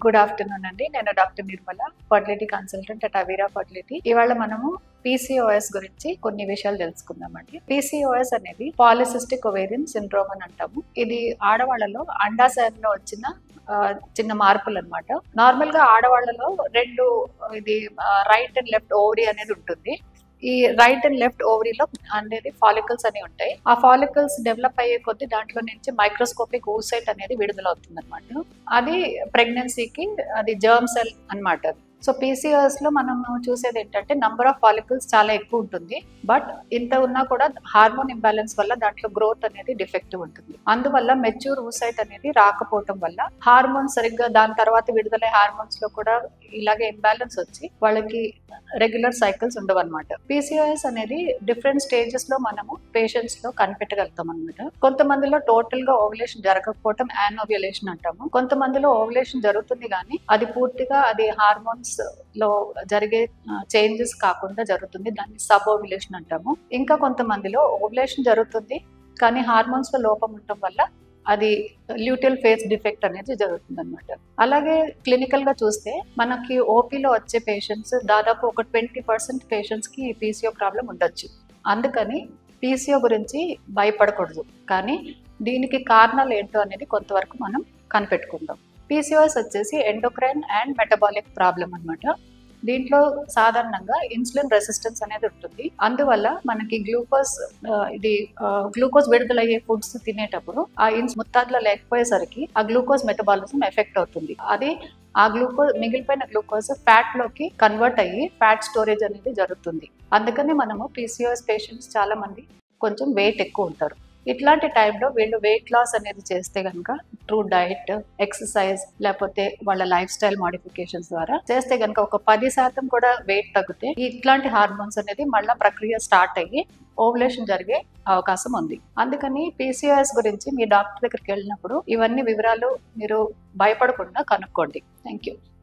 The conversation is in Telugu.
గుడ్ ఆఫ్టర్నూన్ అండి నేను doctor Nirmala fertility consultant at Avira fertility ఇవాళ మనము పీసీఓఎస్ గురించి కొన్ని విషయాలు తెలుసుకుందామండి పీసీఓఎస్ అనేది పాలిసిస్టిక్ ఒవేరియన్ సిండ్రోమ్ అని అంటాము ఇది ఆడవాళ్ళలో అండాశయంలో వచ్చిన ఆ, చిన్న మార్పులు అనమాట నార్మల్ గా ఆడవాళ్ళలో రెండు ఇది రైట్ అండ్ లెఫ్ట్ ఓవరీ అనేది ఉంటుంది ఈ రైట్ అండ్ లెఫ్ట్ ఓవరీలో అనేది ఫాలికల్స్ అని ఉంటాయి ఆ ఫాలికల్స్ డెవలప్ అయ్యే కొద్దీ దాంట్లో నుంచి మైక్రోస్కోపిక్ ఊసైట్ అనేది విడుదల అవుతుంది అనమాట అది ప్రెగ్నెన్సీకి అది జర్మ్ సెల్ అన్నమాట సో పీసీఎస్ లో మనం చూసేది ఏంటంటే నంబర్ ఆఫ్ ఫాలికల్స్ చాలా ఎక్కువ ఉంటుంది బట్ ఇంత ఉన్నా కూడా హార్మోన్ ఇంబ్యాలెన్స్ వల్ల దాంట్లో గ్రోత్ అనేది డిఫెక్టివ్ ఉంటుంది అందువల్ల మెచ్యూర్ ఊసైట్ అనేది రాకపోవటం వల్ల హార్మోన్ సరిగ్గా దాని తర్వాత విడుదలయ్యే హార్మోన్స్ లో కూడా ఇలాగే ఇంబ్యాలెన్స్ వచ్చి వాళ్ళకి రెగ్యులర్ సైకిల్స్ ఉండవు అనమాట పీసీఓఎస్ అనేది డిఫరెంట్ స్టేజెస్ లో మనము పేషెంట్స్ లో కనిపెట్టగలుగుతాం అనమాట కొంతమందిలో టోటల్ గా ఓవులేషన్ జరగకపోవటం యానోవ్యులేషన్ అంటాము కొంతమందిలో ఓవులేషన్ జరుగుతుంది కానీ అది పూర్తిగా అది హార్మోన్స్ లో జరిగే చేంజెస్ కాకుండా జరుగుతుంది దాన్ని సబ్ ఓవ్యులేషన్ అంటాము ఇంకా కొంతమందిలో ఓవులేషన్ జరుగుతుంది కానీ హార్మోన్స్ లో లోపం ఉండటం వల్ల అది ల్యూటియల్ ఫేస్ డిఫెక్ట్ అనేది జరుగుతుంది అనమాట అలాగే క్లినికల్ గా చూస్తే మనకి ఓపీలో వచ్చే పేషెంట్స్ దాదాపు ఒక ట్వంటీ పర్సెంట్ పేషెంట్స్ కి పీసీఓ ప్రాబ్లం ఉండొచ్చు అందుకని పీసీఓ గురించి భయపడకూడదు కానీ దీనికి కారణాలు ఏంటో అనేది కొంతవరకు మనం కనిపెట్టుకుందాం పీసీఓఎస్ వచ్చేసి ఎండోక్రైన్ అండ్ మెటబాలిక్ ప్రాబ్లం అన్నమాట దీంట్లో సాధారణంగా ఇన్సులిన్ రెసిస్టెన్స్ అనేది ఉంటుంది అందువల్ల మనకి గ్లూకోజ్ ఇది గ్లూకోజ్ విడుదలయ్యే ఫుడ్స్ తినేటప్పుడు ఆ ఇన్స్ ముత్తాదులో లేకపోయేసరికి ఆ గ్లూకోజ్ మెటబాలిజం ఎఫెక్ట్ అవుతుంది అది ఆ గ్లూకోజ్ మిగిలిపోయిన గ్లూకోజ్ ఫ్యాట్ లోకి కన్వర్ట్ అయ్యి ఫ్యాట్ స్టోరేజ్ అనేది జరుగుతుంది అందుకని మనము పీసీఓఎస్ పేషెంట్స్ చాలా మంది కొంచెం వెయిట్ ఎక్కువ ఉంటారు ఇట్లాంటి టైంలో వీళ్ళు వెయిట్ లాస్ అనేది చేస్తే కనుక ట్రూ డైట్ ఎక్సర్సైజ్ లేకపోతే వాళ్ళ లైఫ్ స్టైల్ మాడిఫికేషన్స్ ద్వారా చేస్తే కనుక ఒక పది శాతం కూడా వెయిట్ తగ్గితే ఇట్లాంటి హార్మోన్స్ అనేది మళ్ళీ ప్రక్రియ స్టార్ట్ అయ్యి ఓవులేషన్ జరిగే అవకాశం ఉంది అందుకని పీసీఓఎస్ గురించి మీ డాక్టర్ దగ్గరికి వెళ్ళినప్పుడు ఇవన్నీ వివరాలు మీరు భయపడకుండా కనుక్కోండి థ్యాంక్ యూ